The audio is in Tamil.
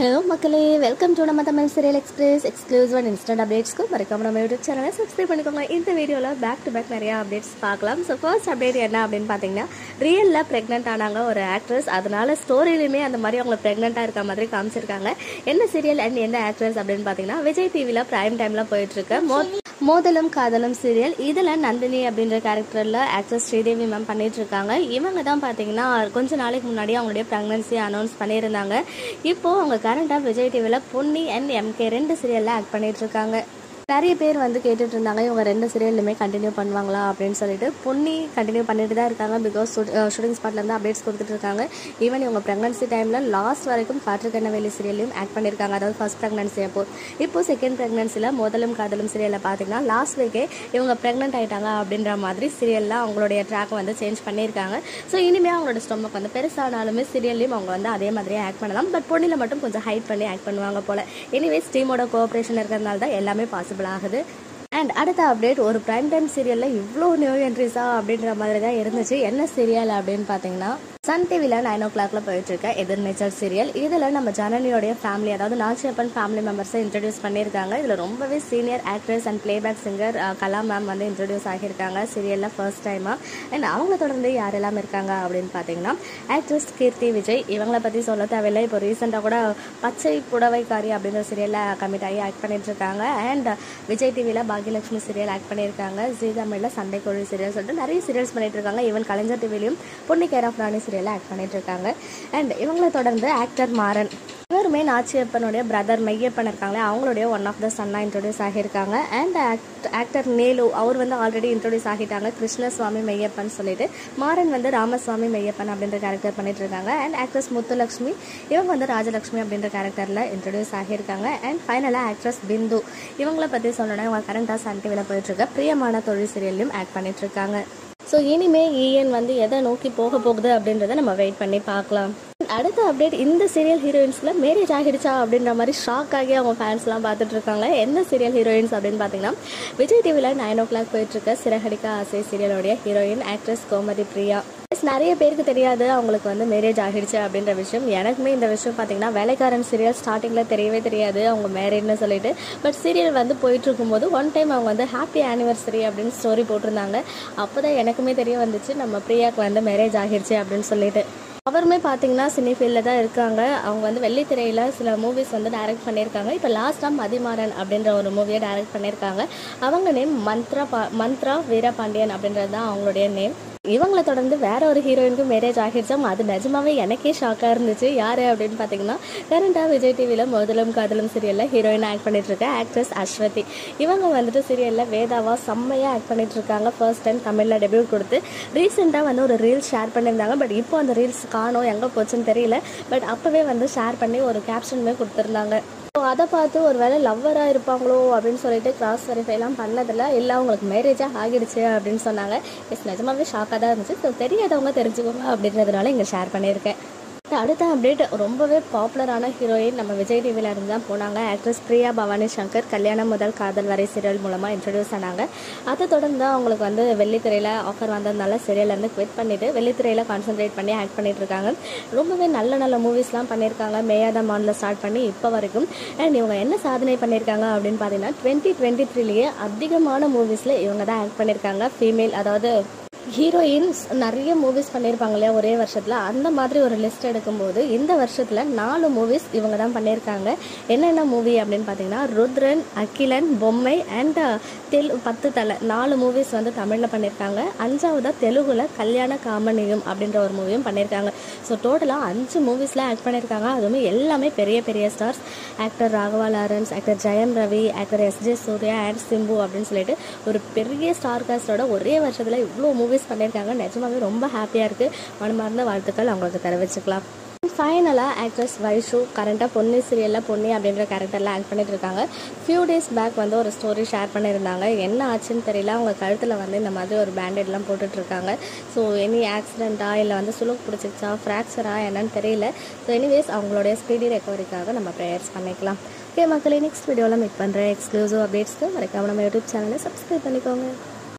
ஹலோ மக்களே வெல்கம் டு நம்ம Tamil serial express exclusive and instant அப்டேட்ஸ்க்கு மறக்காம நம்ம யூடியூப் சேனலை சப்ஸ்கிரைப் பண்ணிக்கோங்க இந்த வீடியோவில் பேக் டு பேக் நிறையா அப்டேட்ஸ் பார்க்கலாம் ஸோ ஃபர்ஸ்ட் அப்டேட் என்ன அப்படின்னு பார்த்தீங்கன்னா ரியலில் ப்ரெக்னென்ட் ஆனாங்க ஒரு ஆக்ட்ரஸ் அதனால ஸ்டோரியிலுமே அந்த மாதிரி அவங்க ப்ரெக்னெண்ட்டாக இருக்க மாதிரி காமிச்சிருக்காங்க என்ன சீரியல் அண்ட் எந்த ஆக்ட்ரஸ் அப்படின்னு பார்த்தீங்கன்னா விஜய் டிவியில் ப்ரைம் டைமில் போயிட்டுருக்கு மோ மோதலும் காதலும் சீரியல் இதில் நந்தினி அப்படின்ற கேரக்டரில் ஆக்ட்ரஸ் ஸ்ரீதேவி மேம் பண்ணிட்டு இருக்காங்க இவங்க தான் பார்த்தீங்கன்னா கொஞ்ச நாளைக்கு முன்னாடி அவங்களுடைய ப்ரெக்னன்சி அனௌன்ஸ் பண்ணியிருந்தாங்க இப்போ அவங்க கரண்டாக விஜய் டிவியில் பொன்னி அண்ட் எம்கே ரெண்டு சீரியலில் ஆக்ட் பண்ணிட்டு இருக்காங்க நிறைய பேர் வந்து கேட்டுட்டு இருந்தாங்க இவங்க ரெண்டு சீரியல்லுமே கண்டினியூ பண்ணுவாங்களா அப்படின்னு சொல்லிட்டு பொன்னி கண்டினியூ பண்ணிட்டு தான் இருக்காங்க பிகாஸ் ஷூட்டிங் ஸ்பாட்லேருந்து அப்டேட்ஸ் கொடுத்துட்டு இருக்காங்க ஈவன் இவங்க ப்ரெக்னன்சி டைமில் லாஸ்ட் வரைக்கும் காற்றுக்கண்ணவேலி சீரியல்லையும் ஆக்ட் பண்ணியிருக்காங்க அதாவது ஃபர்ஸ்ட் ப்ரெக்னன்சி அப்போ இப்போ செகண்ட் ப்ரெக்னன்சியில் முதலும் காதலும் சீரியலில் பார்த்தீங்கன்னா லாஸ்ட் வீக்கே இவங்க ப்ரெக்னென்ட் ஆயிட்டாங்க அப்படின்ற மாதிரி சீரியலில் அவங்களுடைய ட்ராக் வந்து சேஞ்ச் பண்ணியிருக்காங்க ஸோ இனிமேல் அவங்களோட ஸ்டொமக் வந்து பெருசானாலுமே சீரியல்லையும் அவங்க வந்து அதே மாதிரியே ஆக்ட் பண்ணலாம் பட் பொண்ணில் மட்டும் கொஞ்சம் ஹைட் பண்ணி ஆக்ட் பண்ணுவாங்க போல் எனிவேஸ் டீமோட கோஆப்ரேஷன் இருக்கிறதுனால தான் எல்லாமே பாசிபிள் ஆகுது அண்ட் அடுத்த அப்டேட் ஒரு ப்ரைம் டைம் சீரியலில் இவ்வளோ நியூ என்ட்ரிஸா அப்படின்ற மாதிரி தான் இருந்துச்சு என்ன சீரியல் அப்படின்னு பார்த்தீங்கன்னா சன் டிவியில் நைன் ஓ கிளாக்ல போயிட்டு இருக்க எதிர்நீச்சல் சீரியல் இதில் நம்ம ஜனனியோடைய ஃபேமிலி அதாவது நாச்சியப்பன் ஃபேமிலி மெம்பர்ஸை இன்ட்ரடியூஸ் பண்ணியிருக்காங்க இதில் ரொம்பவே senior actress and playback singer Kala ma'am வந்து இன்ட்ரடியூஸ் ஆகியிருக்காங்க சீரியலில் ஃபர்ஸ்ட் டைமாக அண்ட் அவங்கள தொடர்ந்து யாரெல்லாம் இருக்காங்க அப்படின்னு பார்த்தீங்கன்னா ஆக்ட்ரஸ் கீர்த்தி விஜய் இவங்கள பற்றி சொல்ல தேவையில்லை இப்போ ரீசெண்டாக கூட பச்சை புடவைக்காரி அப்படின்ற சீரியலில் கமிட் ஆகி ஆக்ட் பண்ணிட்டு இருக்காங்க அண்ட் விஜய் டிவியில் பாக்யலட்சுமி சீரியல் ஆக்ட் பண்ணியிருக்காங்க ஜி தமிழில் சண்டை கோழி சீரியல் சொல்லிட்டு நிறைய சீரியல்ஸ் பண்ணிட்டு இருக்காங்க ஈவன் கலைஞர் டிவிலையும் பொன்னி கேர் ஆஃப் ராணி சீரியலில் ஆக்ட் பண்ணிட்டு இருக்காங்க அண்ட் இவங்கள தொடர்ந்து ஆக்டர் மாறன் இவருமே நாச்சியப்பனுடைய பிரதர் மெய்யப்பன் இருக்காங்களே அவங்களுடைய ஒன் ஆஃப் த சன்னாக இன்ட்ரடியூஸ் ஆகியிருக்காங்க அண்ட் ஆக்டர் நேலு அவர் வந்து ஆல்ரெடி இன்ட்ரடியூஸ் ஆகிட்டாங்க கிருஷ்ணசுவாமி மெய்யப்பன் சொல்லிட்டு மாறன் வந்து ராமசுவாமி மெய்யப்பன் அப்படின்ற கேரக்டர் பண்ணிட்டு இருக்காங்க அண்ட் ஆக்ட்ரஸ் முத்துலட்சுமி இவங்க வந்து ராஜலட்சுமி அப்படின்ற கேரக்டரில் இன்ட்ரடியூஸ் ஆகியிருக்காங்க அண்ட் ஃபைனலாக ஆக்ட்ரஸ் பிந்து இவங்கள பற்றி சொல்லணும்னா இவங்க கரண்டாக சன் டிவியில் போயிட்டு இருக்க பிரியமான தொழில் சீரியல்லையும் ஆக்ட் பண்ணிட்டு இருக்காங்க ஸோ இனிமே இஎன் வந்து எதை நோக்கி போக போகுது அப்படின்றத நம்ம வெயிட் பண்ணி பார்க்கலாம் அடுத்த அப்டேட் இந்த சீரியல் ஹீரோயின்ஸில் மேரேஜ் ஆகிடுச்சா அப்படின்ற மாதிரி ஷாக் ஆகி அவங்க ஃபேன்ஸ்லாம் பார்த்துட்டு இருக்காங்க என்ன சீரியல் ஹீரோயின்ஸ் அப்படின்னு பார்த்தீங்கன்னா விஜய் டிவியில் நைன் ஓ கிளாக் போயிட்டுருக்க சிறகடிக்க ஆசை சீரியலோடைய ஹீரோயின் ஆக்ட்ரஸ் கோமதி பிரியா நிறைய பேருக்கு தெரியாது அவங்களுக்கு வந்து மேரேஜ் ஆகிடுச்சு அப்படின்ற விஷயம் எனக்குமே இந்த விஷயம் பார்த்தீங்கன்னா வேலைக்காரன் சீரியல் ஸ்டார்டிங்கில் தெரியவே தெரியாது அவங்க மேரேஜ்னு சொல்லிட்டு பட் சீரியல் வந்து போயிட்டு இருக்கும்போது ஒன் டைம் அவங்க வந்து ஹாப்பி ஆனிவர்சரி அப்படின்னு ஸ்டோரி போட்டிருந்தாங்க அப்போ தான் எனக்குமே தெரிய வந்துச்சு நம்ம பிரியாவுக்கு வந்து மேரேஜ் ஆகிடுச்சு அப்படின்னு சொல்லிட்டு அவருமே பார்த்தீங்கன்னா சினி ஃபீல்டில் தான் இருக்காங்க அவங்க வந்து வெள்ளித்திரையில் சில மூவிஸ் வந்து டைரக்ட் பண்ணியிருக்காங்க இப்போ லாஸ்ட்டாக மதிமாறன் அப்படின்ற ஒரு மூவியை டைரக்ட் பண்ணியிருக்காங்க அவங்க நேம் மந்த்ரா பா மந்த்ரா வீரபாண்டியன் அப்படின்றது தான் அவங்களுடைய நேம் இவங்களை தொடர்ந்து வேற ஒரு ஹீரோயினுக்கு மேரேஜ் ஆகிடுச்சோம் அது நிஜமாவே எனக்கே ஷாக்காக இருந்துச்சு யார் அப்படின்னு பார்த்தீங்கன்னா கரண்டாக விஜய் டிவியில் முதலும் காதலும் சீரியலில் ஹீரோயின் ஆக்ட் பண்ணிட்டு இருக்க ஆக்ட்ரஸ் அஸ்வதி இவங்க வந்துட்டு சீரியலில் வேதாவா செம்மையாக ஆக்ட் பண்ணிட்டு இருக்காங்க ஃபர்ஸ்ட் டைம் தமிழில் டெபியூட் கொடுத்து ரீசெண்டாக வந்து ஒரு ரீல்ஸ் ஷேர் பண்ணியிருந்தாங்க பட் இப்போ அந்த ரீல்ஸ் காணோம் எங்கே போச்சுன்னு தெரியல பட் அப்போவே வந்து ஷேர் பண்ணி ஒரு கேப்ஷனுமே கொடுத்துருந்தாங்க ஸோ அதை பார்த்து ஒரு வேளை லவ்வராக இருப்பாங்களோ அப்படின்னு சொல்லிட்டு கிராஸ் வெரிஃபைலாம் பண்ணதில்ல இல்லை அவங்களுக்கு மேரேஜாக ஆகிடுச்சு அப்படின்னு சொன்னாங்க எஸ் நிஜமாவே ஷாக்காக தான் இருந்துச்சு ஸோ தெரியாதவங்க தெரிஞ்சுக்கோங்க அப்படின்றதுனால இங்கே ஷேர் பண்ணியிருக்கேன் அடுத்த அப்டேட் ரொம்பவே பாப்புலரான ஹீரோயின் நம்ம விஜய் டிவியில் இருந்து தான் போனாங்க ஆக்ட்ரஸ் பிரியா பவானி சங்கர் கல்யாணம் முதல் காதல் வரை சீரியல் மூலமாக இன்ட்ரடியூஸ் ஆனாங்க அதை தொடர்ந்து அவங்களுக்கு வந்து வெள்ளித்திரையில் ஆஃபர் வந்ததுனால சீரியல்லேருந்து குவிட் பண்ணிவிட்டு வெள்ளித்திரையில் கான்சென்ட்ரேட் பண்ணி ஆக்ட் பண்ணிட்டு இருக்காங்க ரொம்பவே நல்ல நல்ல மூவிஸ்லாம் பண்ணியிருக்காங்க மேயாத மானில் ஸ்டார்ட் பண்ணி இப்போ வரைக்கும் அண்ட் இவங்க என்ன சாதனை பண்ணியிருக்காங்க அப்படின்னு பார்த்தீங்கன்னா டுவெண்ட்டி டுவெண்ட்டி த்ரீலேயே அதிகமான மூவிஸில் இவங்க தான் ஆக்ட் பண்ணியிருக்காங்க ஃபீமேல் அதாவது ஹீரோயின்ஸ் நிறைய மூவிஸ் பண்ணியிருப்பாங்க இல்லையா ஒரே வருஷத்தில் அந்த மாதிரி ஒரு லிஸ்ட் எடுக்கும்போது இந்த வருஷத்தில் நாலு மூவிஸ் இவங்க தான் பண்ணியிருக்காங்க என்னென்ன மூவி அப்படின்னு பார்த்தீங்கன்னா ருத்ரன் அகிலன் பொம்மை அண்ட் தெல் பத்து தலை நாலு மூவிஸ் வந்து தமிழில் பண்ணியிருக்காங்க அஞ்சாவதாக தெலுங்குல கல்யாண காமனியும் அப்படின்ற ஒரு மூவியும் பண்ணியிருக்காங்க ஸோ டோட்டலாக அஞ்சு மூவிஸில் ஆக்ட் பண்ணியிருக்காங்க அதுவுமே எல்லாமே பெரிய பெரிய stars actor Raghava Lawrence actor Jayam Ravi actor S J Suryah and Simbu அப்படின்னு சொல்லிட்டு ஒரு பெரிய ஸ்டார் காஸ்டோட ஒரே வருஷத்தில் இவ்வளோ மூவிஸ் பண்ணியிருக்காங்க நிஜமாவே ரொம்ப ஹாப்பியாக இருக்குது மனமார்ந்த வாழ்த்துக்கள் அவங்களுக்கு தெரிவிச்சுக்கலாம் ஃபைனலாக ஆக்ட்ரஸ் வைஷு கரண்ட்டாக பொன்னி சீரியலில் பொன்னி அப்படின்ற கேரக்டரில் ஆக்ட் பண்ணிட்டு இருக்காங்க ஃபியூ டேஸ் பேக் வந்து ஒரு ஸ்டோரி ஷேர் பண்ணியிருந்தாங்க என்ன ஆச்சுன்னு தெரியல அவங்க கழுத்தில் வந்து இந்த மாதிரி ஒரு பேண்டேட்லாம் போட்டுட்ருக்காங்க ஸோ எனி ஆக்சிடெண்ட்டா இல்லை வந்து சுலுக்கு பிடிச்சிச்சா ஃப்ராக்சரா என்னன்னு தெரியல ஸோ எனிவேஸ் அவங்களுடைய ஸ்பீடி ரெக்கவரிக்காக நம்ம ப்ரேயர்ஸ் பண்ணிக்கலாம் ஓகே மக்களே நெக்ஸ்ட் வீடியோவில் மீட் பண்ணுறேன் எக்ஸ்க்ளூசிவ் அப்டேட்ஸ்க்கு மறக்காம நம்ம யூடியூப் சேனலை சப்ஸ்கிரைப் பண்ணிக்கோங்க